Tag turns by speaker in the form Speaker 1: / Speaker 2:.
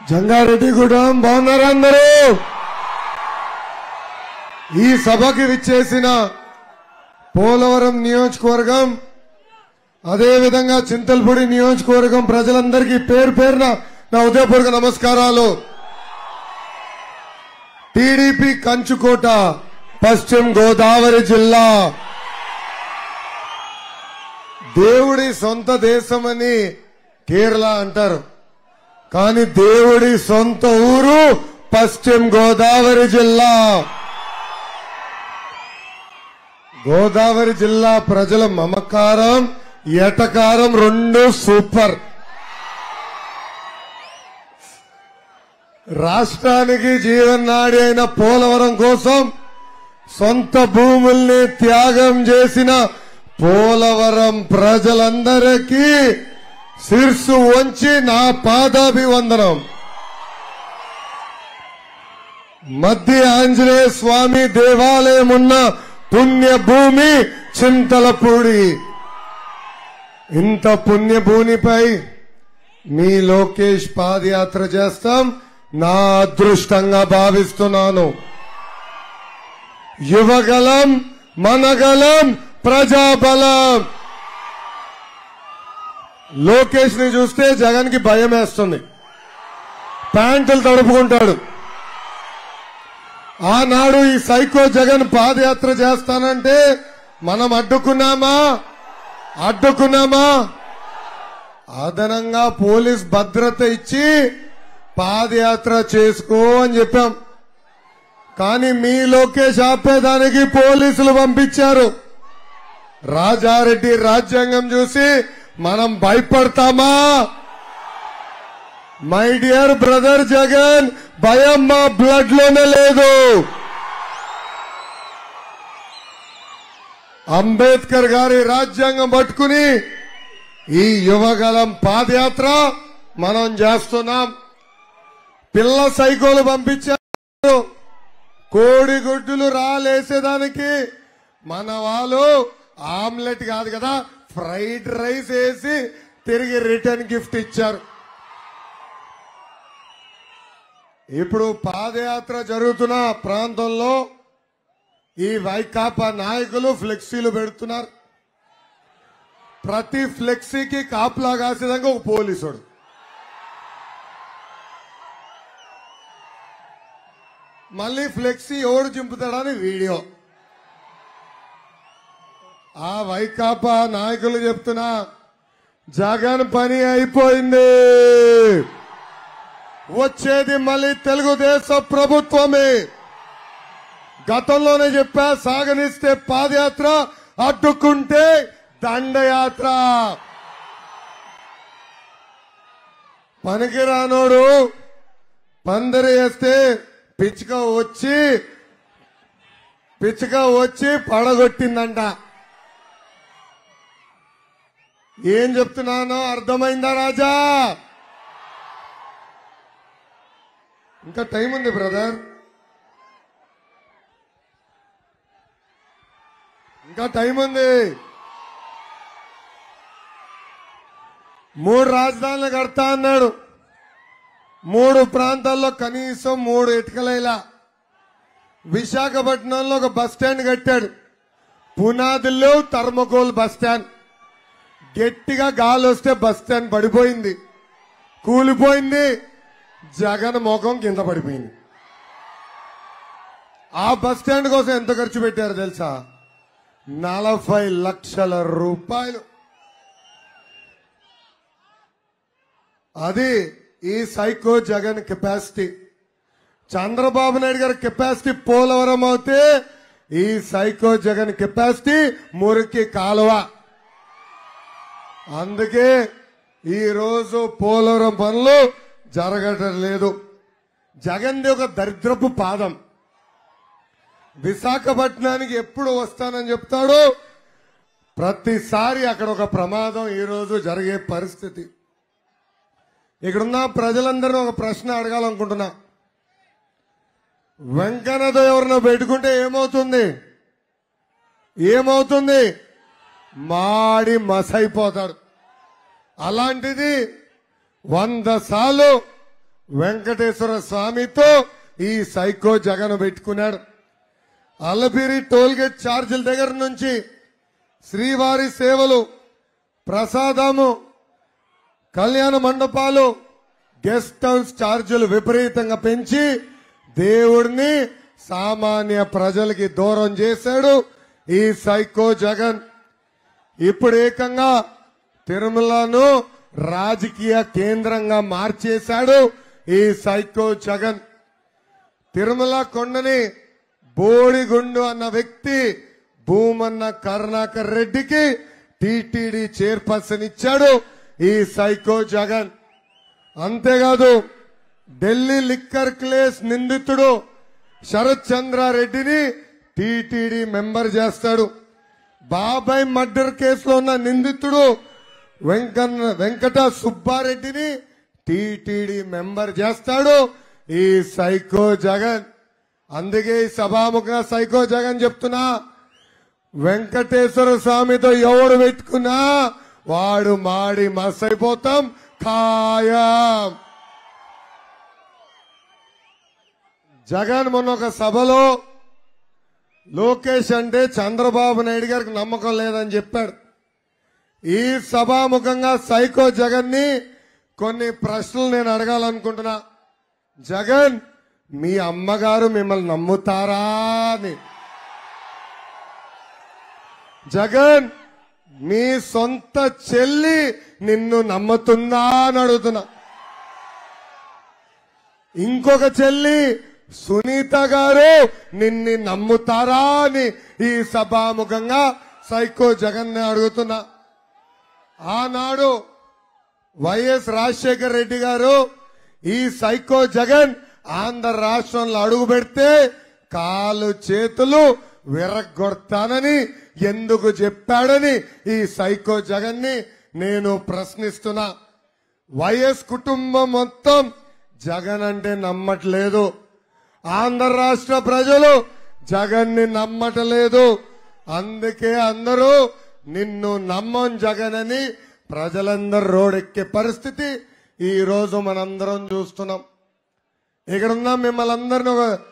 Speaker 1: జంగారెడ్డిగూడెం బాగున్నారా అందరూ ఈ సభకి విచ్చేసిన పోలవరం నియోజకవర్గం అదేవిధంగా చింతల్పూడి నియోజకవర్గం ప్రజలందరికీ పేరు పేరున నా ఉదయపూర్వక నమస్కారాలు టీడీపీ కంచుకోట పశ్చిమ గోదావరి జిల్లా దేవుడి సొంత దేశమని కేరళ అంటారు కానీ దేవుడి సొంత ఊరు పశ్చిమ గోదావరి జిల్లా గోదావరి జిల్లా ప్రజల మమకారం ఎటకారం రెండు సూపర్ రాష్ట్రానికి జీవనాడి అయిన పోలవరం కోసం సొంత భూముల్ని త్యాగం చేసిన పోలవరం ప్రజలందరికీ శిర్సు వంచి నా పాదాభివందనం మధ్య ఆంజనేయ స్వామి దేవాలయం ఉన్న పుణ్య భూమి చింతలపూడి ఇంత పుణ్య భూమిపై మీ లోకేష్ పాదయాత్ర చేస్తాం నా అదృష్టంగా భావిస్తున్నాను యువగలం మనగలం ప్రజాబలం లోకేష్ ని చూస్తే జగన్ కి భయం వేస్తుంది ప్యాంటులు తడుపుకుంటాడు ఆనాడు ఈ సైకో జగన్ పాదయాత్ర చేస్తానంటే మనం అడ్డుకున్నామా అడ్డుకున్నామా అదనంగా పోలీస్ భద్రత ఇచ్చి పాదయాత్ర చేసుకో అని చెప్పాం కానీ మీ లోకేష్ ఆపేదానికి పోలీసులు పంపించారు రాజారెడ్డి రాజ్యాంగం చూసి మనం భయపడతామా మై డియర్ బ్రదర్ జగన్ భయం మా బ్లడ్ లోనే లేదు అంబేద్కర్ గారి రాజ్యాంగం పట్టుకుని ఈ యువగలం పాదయాత్ర మనం చేస్తున్నాం పిల్ల సైకోలు పంపించారు కోడిగుడ్డులు రాలేసేదానికి మన వాళ్ళు ఆమ్లెట్ కాదు కదా ఫ్రైడ్ రైస్ వేసి తిరిగి రిటర్న్ గిఫ్ట్ ఇచ్చారు ఇప్పుడు పాదయాత్ర జరుగుతున్న ప్రాంతంలో ఈ వైకాపా నాయకులు ఫ్లెక్సీలు పెడుతున్నారు ప్రతి ఫ్లెక్సీకి కాపలా కాసేదాకా ఒక పోలీసుడు మళ్ళీ ఫ్లెక్సీ ఎవడు చింపుతాడని వీడియో ఆ వైకాపా నాయకులు చెప్తున్నా జగన్ పని అయిపోయింది వచ్చేది మళ్ళీ తెలుగుదేశం ప్రభుత్వమే గతంలోనే చెప్పా సాగనిస్తే పాదయాత్ర అడ్డుకుంటే దండయాత్ర పనికిరానోడు పందిరి వేస్తే పిచ్చుక వచ్చి పిచ్చుక వచ్చి పడగొట్టిందంట ఏం చెప్తున్నానో అర్థమైందా రాజా ఇంకా టైం ఉంది బ్రదర్ ఇంకా టైం ఉంది మూడు రాజధానులు కడతా అన్నాడు మూడు ప్రాంతాల్లో కనీసం మూడు ఇటుకలైలా విశాఖపట్నంలో ఒక బస్ స్టాండ్ కట్టాడు పునాదుల్లో థర్మకోల్ బస్ స్టాండ్ గట్టిగా గాలి వస్తే బస్ స్టాండ్ పడిపోయింది కూలిపోయింది జగన్ ముఖం కింద పడిపోయింది ఆ బస్ స్టాండ్ కోసం ఎంత ఖర్చు పెట్టారు తెలుసా నలభై లక్షల రూపాయలు అది ఈ సైకో జగన్ కెపాసిటీ చంద్రబాబు నాయుడు గారి కెపాసిటీ పోలవరం అవుతే ఈ సైకో జగన్ కెపాసిటీ మురికి కాలువ అందుకే ఈ రోజు పోలవరం పనులు జరగటం లేదు జగన్ది ఒక దరిద్రపు పాదం విశాఖపట్నానికి ఎప్పుడు వస్తానని చెప్తాడు ప్రతిసారి అక్కడ ఒక ప్రమాదం ఈ రోజు జరిగే పరిస్థితి ఇక్కడున్న ప్రజలందరినీ ఒక ప్రశ్న అడగాలనుకుంటున్నా వెంకన్నతో ఎవరినో పెట్టుకుంటే ఏమవుతుంది ఏమవుతుంది మాడి మసైపోతాడు అలాంటిది వంద సార్లు వెంకటేశ్వర స్వామితో ఈ సైకో జగన్ పెట్టుకున్నాడు అల్లపిరి టోల్గేట్ ఛార్జీల దగ్గర నుంచి శ్రీవారి సేవలు ప్రసాదము కళ్యాణ మండపాలు గెస్ట్ హౌస్ ఛార్జీలు విపరీతంగా పెంచి దేవుడిని సామాన్య ప్రజలకి దూరం చేశాడు ఈ సైకో జగన్ ఇప్పుడు ఏకంగా తిరుమలను రాజకీయ కేంద్రంగా మార్చేశాడు ఈ సైకో జగన్ తిరుమల కొండని బోడిగుండు అన్న వ్యక్తి భూమన్న కరుణాకర్ రెడ్డికి టిటిడి చైర్పర్సన్ ఇచ్చాడు ఈ సైకో జగన్ అంతేకాదు ఢిల్లీ లిక్కర్ క్లేస్ నిందితుడు శరత్ చంద్రారెడ్డిని టిటిడి మెంబర్ చేస్తాడు బాబాయ్ మర్డర్ కేసులో ఉన్న నిందితుడు వెంకన్న వెంకట సుబ్బారెడ్డిని టిటిడి మెంబర్ చేస్తాడు ఈ సైకో జగన్ అందుకే ఈ సభాముఖంగా సైకో జగన్ చెప్తున్నా వెంకటేశ్వర స్వామితో ఎవడు పెట్టుకున్నా వాడు మాడి మసైపోతాం ఖాయం జగన్ మొన్న ఒక సభలో లోకేష్ అంటే చంద్రబాబు నాయుడు గారికి నమ్మకం లేదని చెప్పాడు ఈ సభాముఖంగా సైకో జగన్ ని కొన్ని ప్రశ్నలు నేను అడగాలనుకుంటున్నా జగన్ మీ అమ్మగారు మిమ్మల్ని నమ్ముతారా అని జగన్ మీ సొంత చెల్లి నిన్ను నమ్ముతుందా అని అడుగుతున్నా ఇంకొక చెల్లి సునీత గారు నిన్ని నమ్ముతారా అని ఈ సభాముఖంగా సైకో జగన్ ని అడుగుతున్నా ఆనాడు వైఎస్ రాజశేఖర రెడ్డి గారు ఈ సైకో జగన్ ఆంధ్ర రాష్ట్రంలో అడుగు పెడితే కాలు చేతులు విరగొడతానని ఎందుకు చెప్పాడని ఈ సైకో జగన్ ని నేను ప్రశ్నిస్తున్నా వైఎస్ కుటుంబం మొత్తం జగన్ అంటే నమ్మట్లేదు ఆంధ్ర రాష్ట్ర ప్రజలు జగన్ ని నమ్మటలేదు అందుకే అందరూ నిన్ను నమ్మం జగన్ అని ప్రజలందరూ రోడెక్కే పరిస్థితి ఈ రోజు మనందరం చూస్తున్నాం ఇక్కడున్న మిమ్మల్ని అందరిని ఒక